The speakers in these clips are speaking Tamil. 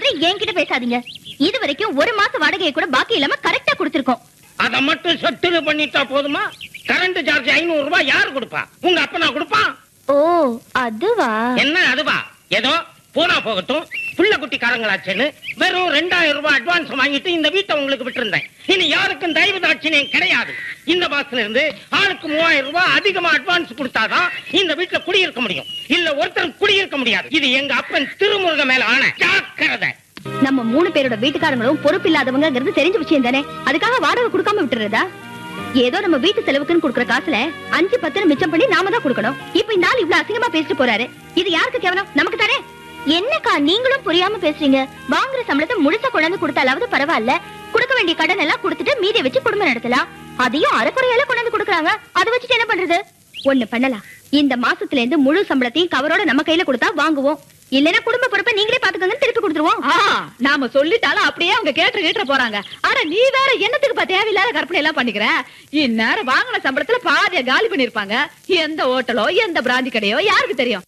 மாதிரி என்கிட்ட பேசாதீங்க இது வரைக்கும் ஒரு மாச வாடகையை கூட பாக்கி இல்லாம கரெக்டா கொடுத்திருக்கோம் அத மட்டும் சொட்டுது பண்ணிட்டா போதுமா கரண்ட் சார்ஜ் ஐநூறு ரூபாய் யாரு கொடுப்பா உங்க அப்பனா கொடுப்பான் ஓ அதுவா என்ன அதுவா ஏதோ போனா போகட்டும் புள்ள குட்டி காரங்களாச்சேன்னு வெறும் ரெண்டாயிரம் ரூபாய் அட்வான்ஸ் வாங்கிட்டு இந்த வீட்டை உங்களுக்கு விட்டிருந்தேன் இனி யாருக்கும் தயவு தாட்சியம் கிடையாது இந்த மாசத்துல இருந்து ஆளுக்கு மூவாயிரம் ரூபாய் அதிகமா அட்வான்ஸ் கொடுத்தாதான் இந்த வீட்டுல குடியிருக்க முடியும் இல்ல ஒருத்தர் குடியிருக்க முடியாது இது எங்க அப்பன் திருமுருக மேல ஆன ஜாக்கிரதை நம்ம மூணு பேரோட வீட்டுக்காரங்களும் பொறுப்பு இல்லாதவங்கிறது தெரிஞ்ச விஷயம் தானே அதுக்காக வாடகை கொடுக்காம விட்டுறதா ஏதோ நம்ம வீட்டு செலவுக்குன்னு கொடுக்குற காசுல அஞ்சு பத்து மிச்சம் பண்ணி நாம தான் கொடுக்கணும் இப்ப இந்த ஆள் இவ்வளவு அசிங்கமா பேசிட்டு போறாரு இது யாருக்கு கேவலம் நமக்கு தானே என்னக்கா நீங்களும் புரியாம பேசுறீங்க வாங்குற சம்பளத்தை முழுசா கொண்டாந்து கொடுத்தாலாவது பரவாயில்ல கொடுக்க வேண்டிய கடன் எல்லாம் கொடுத்துட்டு மீதியை வச்சு குடும்பம் நடத்தலாம் அதையும் அரைக்குறையால கொண்டாந்து கொடுக்குறாங்க அதை வச்சுட்டு என்ன பண்றது ஒண்ணு பண்ணலாம் இந்த மாசத்துல இருந்து முழு சம்பளத்தையும் கவரோட நம்ம கையில கொடுத்தா வாங்குவோம் இல்லைன்னா குடும்ப பொறுப்பை நீங்களே பாத்துக்கோங்கன்னு திருப்பி கொடுத்துருவோம் ஆ, நாம சொல்லிட்டாலும் அப்படியே அவங்க கேட்டு கேட்டு போறாங்க ஆனா நீ வேற என்னத்துக்கு பா தேவையில்லாத கற்பனை எல்லாம் பண்ணிக்கிற இந்நேரம் வாங்கின சம்பளத்துல பாதிய காலி பண்ணிருப்பாங்க எந்த ஹோட்டலோ எந்த பிராந்தி கடையோ யாருக்கு தெரியும்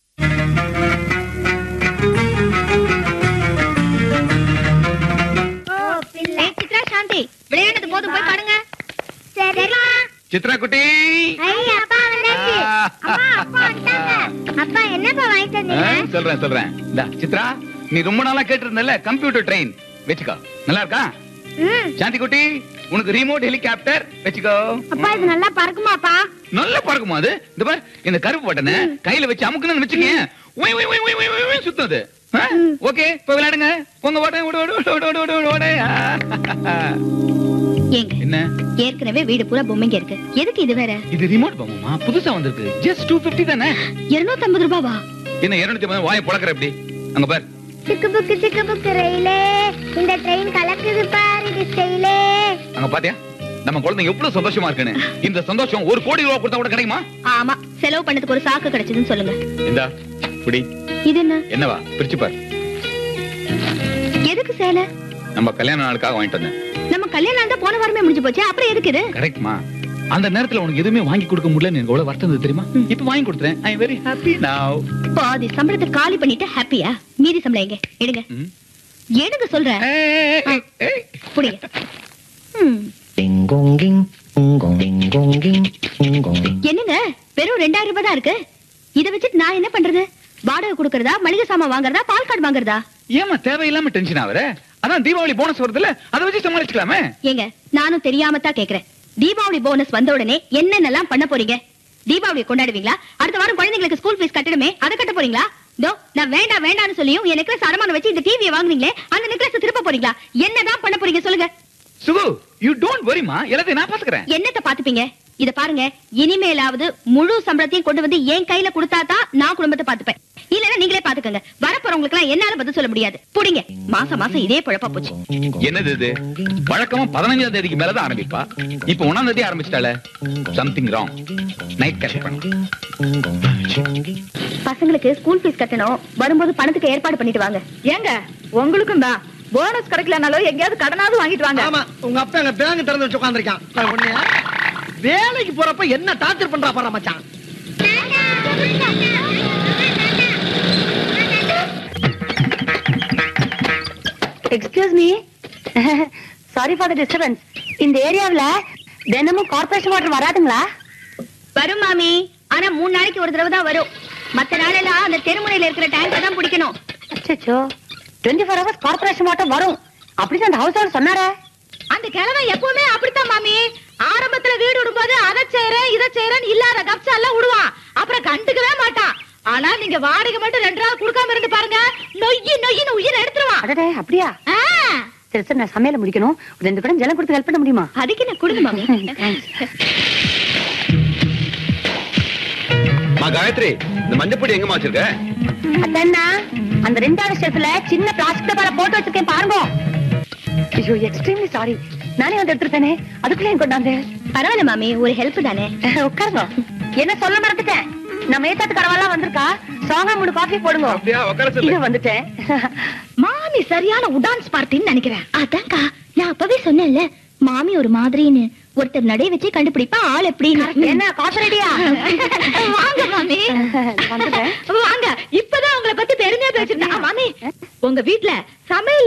ஏய், சித்ரா சாந்தி விளையாடுறது போதும் போய் பாருங்க சரிமா சித்ரா குட்டி அப்பா வந்தாச்சு அம்மா அப்பா வந்துட்டாங்க அப்பா என்னப்பா வாங்கிட்டு ஆ, சொல்றேன் சொல்றேன் இந்தா, சித்ரா நீ ரொம்ப நாளா கேட்டிருந்தல கம்ப்யூட்டர் ட்ரெயின் வச்சுக்கோ நல்லா இருக்கா சாந்தி குட்டி உனக்கு ரிமோட் ஹெலிகாப்டர் வச்சுக்கோ அப்பா இது நல்லா பறக்குமாப்பா நல்லா பறக்குமா அது இந்த பார் இந்த கருப்பு பட்டனை கையில வச்சு அமுக்கணும்னு வச்சுக்கேன் ஒய் ஒய் ஒய் ஒய் ஒய் ஒய் ஒய் சுத்தும் அது ஓகே இப்ப விளையாடுங்க உங்க ஓட ஓட ஓட ஓட ஓட ஓட ஓட ஓட ஏங்க என்ன ஏற்கனவே வீடு பூரா பொம்மைங்க இருக்கு எதுக்கு இது வேற இது ரிமோட் பொம்மா புதுசா வந்திருக்கு ஜஸ்ட் டூ பிப்டி தானே இருநூத்தி ஐம்பது ரூபாவா என்ன இருநூத்தி ஐம்பது வாயை பழக்கிற எப்படி அங்க பார் சிக்கு புக்கு சிக்கு புக்கு ரயிலே இந்த ட்ரெயின் கலக்குது பாரு இது ஸ்டைலே அங்க பாத்தியா நம்ம குழந்தைங்க எவ்வளவு சந்தோஷமா இருக்குன்னு இந்த சந்தோஷம் ஒரு கோடி ரூபாய் கொடுத்தா கூட கிடைக்குமா ஆமா செலவு பண்ணதுக்கு ஒரு சாக்கு கிடைச்சதுன்னு சொல்லுங்க இந்தா குடி இது என்ன என்னவா பிரிச்சு பார் எதுக்கு சேலை நம்ம கல்யாண நாளுக்காக வாங்கிட்டு வந்தேன் நம்ம கல்யாணம் தான் போன வாரமே முடிஞ்சு போச்சு அப்புறம் எதுக்கு இது கரெக்ட்மா அந்த நேரத்துல உனக்கு எதுவுமே வாங்கி கொடுக்க முடியல எனக்கு எவ்வளவு வருத்தம் இருந்தது தெரியுமா இப்ப வாங்கி கொடுத்துறேன் ஐ வெரி ஹாப்பி நவ் பாதி சம்பளத்தை காலி பண்ணிட்டு ஹாப்பியா மீதி சம்பளம் எங்க எடுங்க எடுங்க சொல்றேன் புடிங்க ம். Ding gong ging, ding gong ding gong ging, ding gong ding. என்னங்க வெறும் ரெண்டாயிரம் ரூபாய் தான் இருக்கு இதை வச்சுட்டு நான் என்ன பண்றது வாடகை கொடுக்கறதா மளிகை சாமான் வாங்குறதா பால் கார்டு வாங்குறதா ஏமா தேவையில்லாம டென்ஷன் ஆகுற அதான் தீபாவளி போனஸ் வருதுல அதை வச்சு சமாளிச்சுக்கலாமே ஏங்க நானும் தெரியாம தான் கேக்குறேன் தீபாவளி போனஸ் வந்த உடனே என்னென்னலாம் பண்ண போறீங்க தீபாவளி கொண்டாடுவீங்களா அடுத்த வாரம் குழந்தைங்களுக்கு ஸ்கூல் ஃபீஸ் கட்டணுமே அதை கட்ட போறீங்களா தோ நான் வேண்டாம் வேண்டாம்னு சொல்லியும் என் நெக்லஸ் அடமானம் வச்சு இந்த டிவியை வாங்குனீங்களே அந்த நெக்லஸ் திருப்ப போறீங்களா என்னதான் பண்ண போறீங்க சொல்லுங்க சுகு யூ டோன்ட் வரிமா எல்லாத்தையும் நான் பாத்துக்கிறேன் என்னத்த பாத்துப்பீங்க இத பாருங்க இனிமேலாவது முழு சம்பளத்தையும் கொண்டு வந்து என் கையில கொடுத்தாதான் நான் குடும்பத்தை பாத்துப்பேன் இல்லன்னா நீங்களே பாத்துக்கங்க வரப்போறவங்களுக்கு எல்லாம் என்னால பதில் சொல்ல முடியாது புடிங்க மாசம் மாசம் இதே பொழப்பா போச்சு என்னது இது வழக்கமா பதினஞ்சாம் தேதிக்கு மேலதான் ஆரம்பிப்பா இப்ப ஒன்னாம் தேதி ஆரம்பிச்சிட்டால சம்திங் ராங் நைட் கேஷ் பண்ண பசங்களுக்கு ஸ்கூல் ஃபீஸ் கட்டணும் வரும்போது பணத்துக்கு ஏற்பாடு பண்ணிட்டு வாங்க ஏங்க உங்களுக்கும் தான் போனஸ் கிடைக்கலனாலும் எங்கேயாவது கடனாவது வாங்கிட்டு வாங்க ஆமா உங்க அப்பா எங்க பேங்க் திறந்து வச்சு உட்காந்துருக்கான் ஒண்ணு வேலைக்கு போறப்ப என்ன டார்ச்சர் பண்றா பாரு மச்சான் excuse me sorry for the disturbance இந்த ஏரியாவுல தினமும் கார்பரேஷன் வாட்டர் வராதுங்களா வரும் மாமி ஆனா மூணு நாளைக்கு ஒரு தடவை தான் வரும் மத்த நாளெல்லாம் அந்த தெருமுனையில இருக்கிற டேங்க தான் பிடிக்கணும் அச்சோ twenty four hours corporation water வரும் அப்படின்னு அந்த ஹவுஸ் ஓனர் சொன்னாரே அந்த கிழமை எப்பவுமே அப்படித்தான் மாமி ஆரம்பத்துல வீடு விடும்போது அதை செய்யறேன் இதை செய்யறேன் இல்லாத கப்சா எல்லாம் விடுவான் அப்புறம் கண்டுக்கவே மாட்டான் ஆனா நீங்க வாடகை மட்டும் ரெண்டு நாள் கொடுக்காம இருந்து பாருங்க நொய்யி நொய்யின்னு உயிரை எடுத்துருவான் அடடே அப்படியா ஆ. சரி சரி நான் சமையல முடிக்கணும் ஒரு ரெண்டு குடம் ஜலம் கொடுத்து ஹெல்ப் பண்ண முடியுமா அதுக்கு என்ன கொடுங்க மாமி மா காயத்ரி இந்த மஞ்சப்பொடி எங்கம்மா வச்சிருக்க அத்தன்னா அந்த ரெண்டாவது ஷெல்ஃப்ல சின்ன பிளாஸ்டிக் டப்பால போட்டு வச்சிருக்கேன் பாருங்க ஐயோ எக்ஸ்ட்ரீம்லி சாரி நானே வந்து எடுத்துருப்பேனே அதுக்குள்ளே என் கொண்டாந்து பரவாயில்ல மாமி ஒரு ஹெல்ப் தானே உட்காருங்க என்ன சொல்ல மறந்துட்டேன் நம்ம ஏத்தாத்து கடவெல்லாம் வந்திருக்கா ஸ்ட்ராங்கா மூணு காஃபி போடுங்க அப்படியா உட்கார இது வந்துட்டேன் மாமி சரியான உடான்ஸ் பார்ட்டின்னு நினைக்கிறேன் அதான்க்கா நான் அப்பவே சொன்னேன்ல மாமி ஒரு மாதிரின்னு ஒருத்தர் நடை வச்சு கண்டுபிடிப்பா ஆள் எப்படின்னு என்ன காஃபி ரெடியா வாங்க மாமி வந்துட்டேன் வாங்க இப்பதான் உங்களை பத்தி பெருமையா பேசிருந்தேன் மாமி உங்க வீட்ல சமையல்